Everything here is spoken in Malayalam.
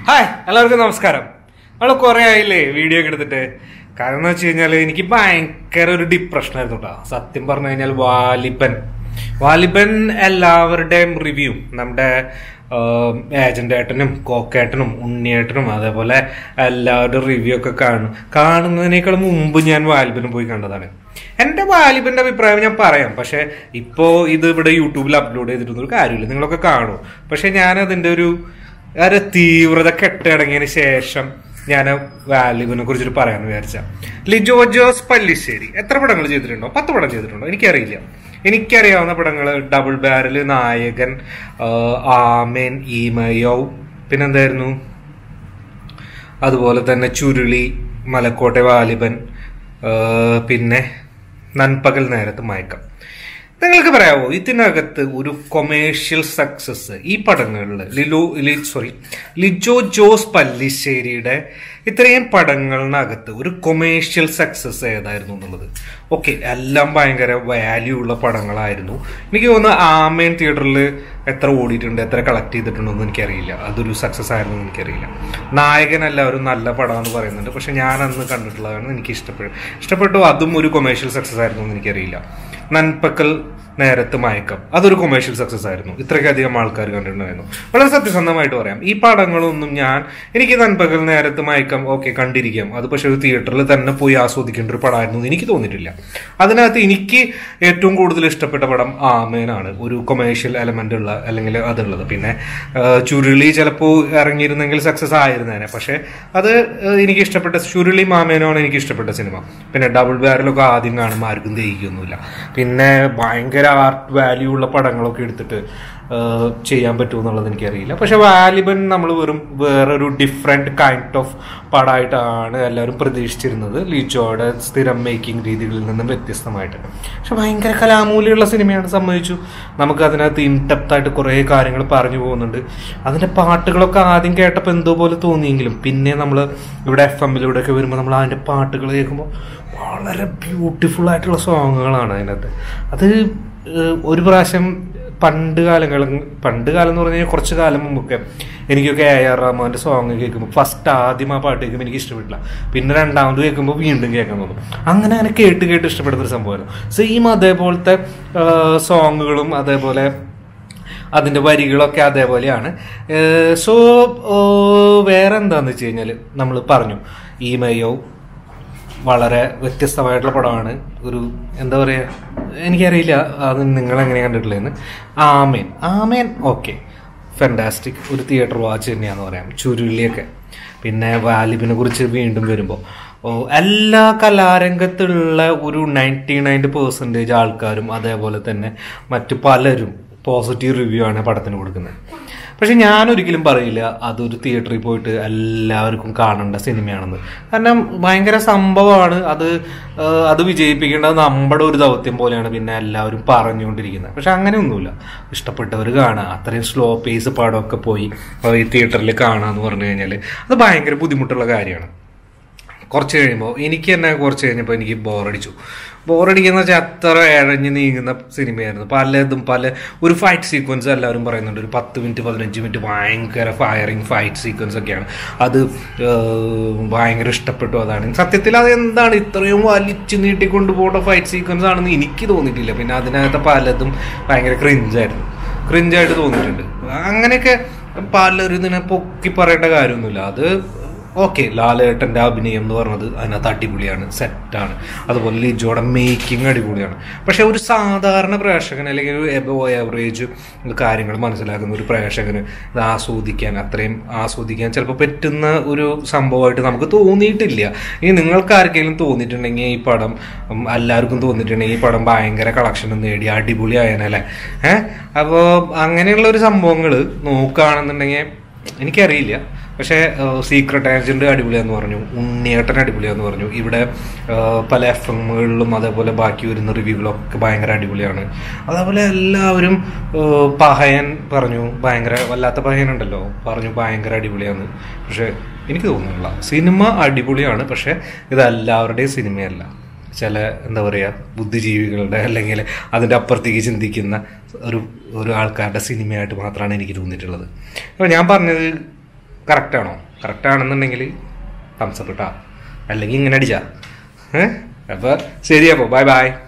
ഹായ് എല്ലാവർക്കും നമസ്കാരം നമ്മൾ കുറെ ആയില്ലേ വീഡിയോ ഒക്കെ എടുത്തിട്ട് കാരണം എന്ന് വെച്ച് കഴിഞ്ഞാൽ എനിക്ക് ഭയങ്കര ഒരു ഡിപ്രഷൻ ആയിരുന്നു കേട്ടോ സത്യം പറഞ്ഞു കഴിഞ്ഞാൽ വാലിബൻ വാലിബൻ എല്ലാവരുടെയും റിവ്യൂ നമ്മുടെ ഏജന്റ് ഏട്ടനും കോക്കേട്ടനും ഉണ്ണിയേട്ടനും അതേപോലെ എല്ലാവരുടെ റിവ്യൂ ഒക്കെ കാണും കാണുന്നതിനേക്കാൾ മുമ്പ് ഞാൻ വാലിബനും പോയി കണ്ടതാണ് എന്റെ വാലിബന്റെ അഭിപ്രായം ഞാൻ പറയാം പക്ഷെ ഇപ്പോ ഇത് ഇവിടെ യൂട്യൂബിൽ അപ്ലോഡ് ചെയ്തിട്ടൊന്നും ഒരു കാര്യമില്ല നിങ്ങളൊക്കെ കാണും പക്ഷെ ഞാൻ അതിന്റെ ഒരു ഒരു തീവ്രത കെട്ടടങ്ങിയതിന് ശേഷം ഞാൻ വാലിബിനെ കുറിച്ചിട്ട് പറയാന്ന് വിചാരിച്ച ലിജോ ജോസ് പല്ലിശ്ശേരി എത്ര പടങ്ങൾ ചെയ്തിട്ടുണ്ടോ പത്ത് പടം ചെയ്തിട്ടുണ്ടോ എനിക്കറിയില്ല എനിക്കറിയാവുന്ന പടങ്ങൾ ഡബിൾ ബാരല് നായകൻ ആ, ആമേൻ ഈമയോ പിന്നെന്തായിരുന്നു അതുപോലെ തന്നെ ചുരുളി മലക്കോട്ടെ വാലിബൻ ആ, പിന്നെ നൻപകൽ നേരത്ത് മയക്കം നിങ്ങൾക്ക് പറയാവോ ഇതിനകത്ത് ഒരു കൊമേഴ്ഷ്യൽ സക്സസ് ഈ പടങ്ങളിൽ ലിലോ സോറി ലിജോ ജോസ് പല്ലിശ്ശേരിയുടെ ഇത്രയും പടങ്ങളിനകത്ത് ഒരു കൊമേഴ്ഷ്യൽ സക്സസ് ഏതായിരുന്നു എന്നുള്ളത് ഓക്കെ എല്ലാം ഭയങ്കര വാല്യൂ ഉള്ള പടങ്ങളായിരുന്നു എനിക്ക് തോന്നുന്നു ആമേൻ തിയേറ്ററിൽ എത്ര ഓടിയിട്ടുണ്ട് എത്ര കളക്ട് ചെയ്തിട്ടുണ്ടെന്ന് എനിക്കറിയില്ല അതൊരു സക്സസ് ആയിരുന്നു എന്ന് എനിക്കറിയില്ല നായകൻ എല്ലാവരും നല്ല പടമെന്ന് പറയുന്നുണ്ട് പക്ഷെ ഞാൻ അന്ന് കണ്ടിട്ടുള്ളതാണ് എനിക്ക് ഇഷ്ടപ്പെട്ടു ഇഷ്ടപ്പെട്ടു അതും ഒരു കൊമേഴ്ഷ്യൽ സക്സസ് ആയിരുന്നു എന്ന് എനിക്കറിയില്ല നൻപക്കൽ നേരത്ത് മയക്കം അതൊരു കൊമേഴ്ഷ്യൽ സക്സസ് ആയിരുന്നു ഇത്രയ്ക്കധികം ആൾക്കാർ കണ്ടിട്ടുണ്ടായിരുന്നു വളരെ സത്യസന്ധമായിട്ട് പറയാം ഈ പടങ്ങളൊന്നും ഞാൻ എനിക്ക് നൻപകൽ നേരത്ത് മയക്കം ഓക്കെ കണ്ടിരിക്കാം അത് പക്ഷെ ഒരു തിയേറ്ററിൽ തന്നെ പോയി ആസ്വദിക്കേണ്ട ഒരു പടമായിരുന്നു എന്ന് എനിക്ക് തോന്നിയിട്ടില്ല അതിനകത്ത് എനിക്ക് ഏറ്റവും കൂടുതൽ ഇഷ്ടപ്പെട്ട പടം ആമേനാണ് ഒരു കൊമേഴ്ഷ്യൽ എലമെന്റ് ഉള്ള അല്ലെങ്കിൽ അതുള്ളത് പിന്നെ ആ, ചുരുളി ചിലപ്പോൾ ഇറങ്ങിയിരുന്നെങ്കിൽ സക്സസ് ആയിരുന്നേനെ പക്ഷെ അത് ആ, എനിക്ക് ഇഷ്ടപ്പെട്ട ചുരുളി മാമേനാണ് എനിക്ക് ഇഷ്ടപ്പെട്ട സിനിമ പിന്നെ ഡബിൾ ബാരലൊക്കെ ആദ്യം കാണുമ്പോൾ ആർക്കും ദഹിക്കൊന്നുമില്ല പിന്നെ ഭയങ്കര ആർട്ട് വാല്യൂ ഉള്ള പടങ്ങളൊക്കെ എടുത്തിട്ട് ആ, ചെയ്യാൻ പറ്റുമോ എന്നുള്ളത് എനിക്കറിയില്ല പക്ഷെ വാലിബൻ നമ്മൾ വെറും വേറൊരു ഡിഫറെന്റ് കൈൻഡ് ഓഫ് പടമായിട്ടാണ് എല്ലാവരും പ്രതീക്ഷിച്ചിരുന്നത് ലീച്ചോയുടെ സ്ഥിരം മേക്കിംഗ് രീതികളിൽ നിന്നും വ്യത്യസ്തമായിട്ട് പക്ഷെ ഭയങ്കര കലാമൂല്യമുള്ള സിനിമയാണ് സമ്മതിച്ചു നമുക്ക് അതിനകത്ത് ഇൻഡെപ്ത് ആയിട്ട് കുറേ കാര്യങ്ങൾ പറഞ്ഞു പോകുന്നുണ്ട് അതിന്റെ പാട്ടുകളൊക്കെ ആദ്യം കേട്ടപ്പോൾ എന്തോ പോലെ തോന്നിയെങ്കിലും പിന്നെ നമ്മൾ ഇവിടെ എഫ് എമ്മിലൂടെ ഒക്കെ വരുമ്പോൾ നമ്മൾ അതിന്റെ പാട്ടുകൾ കേൾക്കുമ്പോൾ വളരെ ബ്യൂട്ടിഫുൾ ആയിട്ടുള്ള സോങ്ങുകളാണ് അതിനകത്ത് അത് ഏഹ്, ഒരു പ്രാവശ്യം പണ്ട് കാലങ്ങൾ പണ്ട് കാലം എന്ന് പറഞ്ഞു കഴിഞ്ഞാൽ കുറച്ച് കാലം മുമ്പൊക്കെ എനിക്കൊക്കെ എ ആർ റഹ്മാന്റെ സോങ് കേൾക്കുമ്പോൾ ഫസ്റ്റ് ആദ്യം ആ പാട്ട് കേൾക്കുമ്പോൾ എനിക്ക് ഇഷ്ടപ്പെട്ടില്ല പിന്നെ രണ്ടാമത് കേൾക്കുമ്പോൾ വീണ്ടും കേൾക്കാൻ തോന്നും അങ്ങനെ അങ്ങനെ കേട്ട് കേട്ട് ഇഷ്ടപ്പെടുന്ന ഒരു സംഭവമായിരുന്നു സെയിം അതേപോലത്തെ സോങ്ങുകളും അതേപോലെ അതിന്റെ വരികളൊക്കെ അതേപോലെയാണ് സോ വേറെ എന്താന്ന് വെച്ച് കഴിഞ്ഞാൽ നമ്മൾ പറഞ്ഞു ഈ മയോ വളരെ വ്യത്യസ്തമായിട്ടുള്ള പടമാണ് ഒരു എന്താ പറയാ എനിക്കറിയില്ല അത് നിങ്ങൾ എങ്ങനെ കണ്ടിട്ടില്ലെന്ന് ആമേൻ ആമേൻ ഓക്കെ ഫെൻറ്റാസ്റ്റിക് ഒരു തിയേറ്റർ വാച്ച് തന്നെയാന്ന് പറയാം ചുരുളിയൊക്കെ പിന്നെ വാലിബിനെ കുറിച്ച് വീണ്ടും വരുമ്പോൾ ഓ എല്ലാ കലാരംഗത്തുള്ള ഒരു നയൻറ്റി നയൻ പെർസെൻറ്റേജ് ആൾക്കാരും അതേപോലെ തന്നെ മറ്റു പലരും പോസിറ്റീവ് റിവ്യൂ ആണ് പടത്തിന് കൊടുക്കുന്നത് പക്ഷെ ഞാൻ ഒരിക്കലും പറയില്ല അതൊരു തിയേറ്ററിൽ പോയിട്ട് എല്ലാവർക്കും കാണേണ്ട സിനിമയാണെന്ന് കാരണം ഭയങ്കര സംഭവമാണ് അത് ആ, അത് വിജയിപ്പിക്കേണ്ടത് നമ്മുടെ ഒരു ദൗത്യം പോലെയാണ് പിന്നെ എല്ലാവരും പറഞ്ഞുകൊണ്ടിരിക്കുന്നത് പക്ഷെ അങ്ങനെയൊന്നുമില്ല ഇഷ്ടപ്പെട്ടവർ കാണുക അത്രയും സ്ലോ പേസ് പടമൊക്കെ പോയി ആ, ഈ തിയേറ്ററിൽ കാണാന്ന് പറഞ്ഞു കഴിഞ്ഞാൽ അത് ഭയങ്കര ബുദ്ധിമുട്ടുള്ള കാര്യമാണ് കുറച്ച് കഴിയുമ്പോൾ എനിക്ക് തന്നെ കുറച്ച് കഴിഞ്ഞപ്പോൾ എനിക്ക് ബോറടിച്ചു ബോറടിക്കുന്ന വെച്ചാൽ അത്ര ഇഴഞ്ഞ് നീങ്ങുന്ന സിനിമയായിരുന്നു പലതും പല ഒരു ഫൈറ്റ് സീക്വൻസ് എല്ലാവരും പറയുന്നുണ്ട് ഒരു പത്ത് മിനിറ്റ് പതിനഞ്ച് മിനിറ്റ് ഭയങ്കര ഫയറിങ് ഫൈറ്റ് സീക്വൻസ് ഒക്കെയാണ് അത് ഏഹ്, ഭയങ്കര ഇഷ്ടപ്പെട്ടു അതാണ് സത്യത്തിൽ അത് എന്താണ് ഇത്രയും വലിച്ചു നീട്ടിക്കൊണ്ട് പോകേണ്ട ഫൈറ്റ് സീക്വൻസ് ആണെന്ന് എനിക്ക് തോന്നിയിട്ടില്ല പിന്നെ അതിനകത്ത് പലതും ഭയങ്കര ക്രിഞ്ചായിരുന്നു ക്രിഞ്ചായിട്ട് തോന്നിയിട്ടുണ്ട് അങ്ങനെയൊക്കെ പലരും ഇതിനെ പൊക്കി പറയേണ്ട കാര്യമൊന്നുമില്ല അത് ഓക്കെ ലാലേട്ടൻ്റെ അഭിനയം എന്ന് പറഞ്ഞത് അതിനകത്ത് അടിപൊളിയാണ് സെറ്റാണ് അതുപോലെ ലിജോയുടെ മേക്കിംഗ് അടിപൊളിയാണ് പക്ഷെ ഒരു സാധാരണ പ്രേക്ഷകൻ അല്ലെങ്കിൽ ഒരു എബോ ആവറേജ് കാര്യങ്ങൾ മനസ്സിലാക്കുന്ന ഒരു പ്രേക്ഷകന് ഇത് ആസ്വദിക്കാൻ അത്രയും ആസ്വദിക്കാൻ ചിലപ്പോൾ പറ്റുന്ന ഒരു സംഭവമായിട്ട് നമുക്ക് തോന്നിയിട്ടില്ല ഇനി നിങ്ങൾക്ക് ആർക്കെങ്കിലും തോന്നിയിട്ടുണ്ടെങ്കിൽ ഈ പടം ഉം, എല്ലാവർക്കും തോന്നിയിട്ടുണ്ടെങ്കിൽ ഈ പടം ഭയങ്കര കളക്ഷൻ നേടി അടിപൊളിയായനല്ലേ ഏഹ് അപ്പോൾ അങ്ങനെയുള്ള ഒരു സംഭവങ്ങൾ നോക്കുകയാണെന്നുണ്ടെങ്കിൽ എനിക്കറിയില്ല പക്ഷേ സീക്രട്ട് ഏജന്റ് അടിപൊളിയാന്ന് പറഞ്ഞു ഉണ്ണിയേട്ടൻ അടിപൊളിയാന്ന് പറഞ്ഞു ഇവിടെ ആ, പല എഫ് എമ്മുകളിലും അതേപോലെ ബാക്കി വരുന്ന റിവ്യൂകളൊക്കെ ഭയങ്കര അടിപൊളിയാണ് അതേപോലെ എല്ലാവരും ആ, പഹയൻ പറഞ്ഞു ഭയങ്കര വല്ലാത്ത പഹയൻ ഉണ്ടല്ലോ പറഞ്ഞു ഭയങ്കര അടിപൊളിയാന്ന് പക്ഷെ എനിക്ക് തോന്നുന്നില്ല സിനിമ അടിപൊളിയാണ് പക്ഷെ ഇത് എല്ലാവരുടെയും സിനിമയല്ല ചില എന്താ പറയുക ബുദ്ധിജീവികളുടെ അല്ലെങ്കിൽ അതിൻ്റെ അപ്പുറത്തേക്ക് ചിന്തിക്കുന്ന ഒരു ഒരു ആൾക്കാരുടെ സിനിമയായിട്ട് മാത്രമാണ് എനിക്ക് തോന്നിയിട്ടുള്ളത് അപ്പോൾ ഞാൻ പറഞ്ഞത് കറക്റ്റ് ആണോ കറക്റ്റ് ആണെന്നുണ്ടെങ്കിൽ തംസപ്പ് ഇട്ടാ അല്ലെങ്കിൽ ഇങ്ങനെ അടിച്ചാ ഏഹ് അപ്പൊ ശരി അപ്പോ ബൈ ബൈ